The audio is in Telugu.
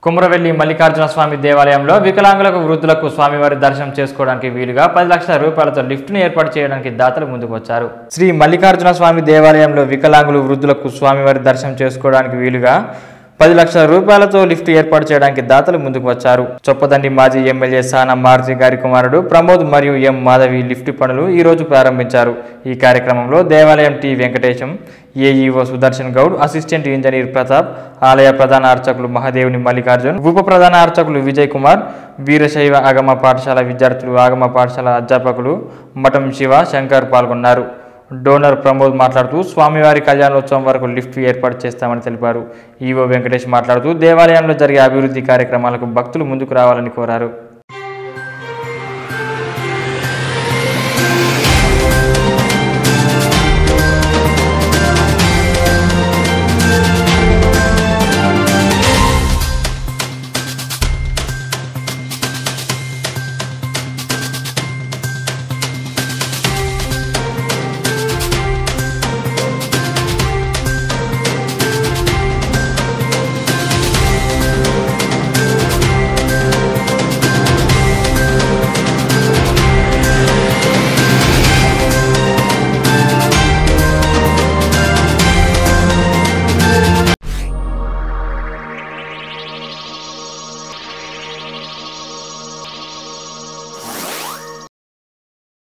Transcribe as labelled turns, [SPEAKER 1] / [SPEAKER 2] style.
[SPEAKER 1] కుమరవెల్లి మల్లికార్జున స్వామి దేవాలయంలో వికలాంగులకు వృద్ధులకు స్వామివారి దర్శనం చేసుకోవడానికి వీలుగా పది లక్షల రూపాయలతో లిఫ్ట్ను ఏర్పాటు చేయడానికి దాతలు ముందుకు వచ్చారు శ్రీ మల్లికార్జున స్వామి దేవాలయంలో వికలాంగులు వృద్ధులకు స్వామివారి దర్శనం చేసుకోవడానికి వీలుగా పది లక్షల రూపాయలతో లిఫ్ట్ ఏర్పాటు చేయడానికి దాతలు ముందుకు వచ్చారు చొప్పదండి మాజీ ఎమ్మెల్యే సానా మారుతి గారి కుమారుడు ప్రమోద్ మరియు ఎం మాధవి లిఫ్ట్ పనులు ఈ రోజు ప్రారంభించారు ఈ కార్యక్రమంలో దేవాలయం T Venkatesham AEO Sudarshan Goud assistant engineer Pratap ఆలయ ప్రధాన అర్చకులు మహాదేవుని మల్లికార్జున్ ఉప ప్రధాన అర్చకులు విజయ్ కుమార్ వీరశైవ ఆగమ పాఠశాల విద్యార్థులు ఆగమ పాఠశాల అధ్యాపకులు మఠం శివ శంకర్ పాల్గొన్నారు డోనర్ ప్రమోద్ మాట్లాడుతూ స్వామివారి కళ్యాణోత్సవం వరకు లిఫ్ట్ ఏర్పాటు చేస్తామని తెలిపారు ఈవో వెంకటేష్ మాట్లాడుతూ దేవాలయంలో జరిగే అభివృద్ధి కార్యక్రమాలకు భక్తులు ముందుకు రావాలని కోరారు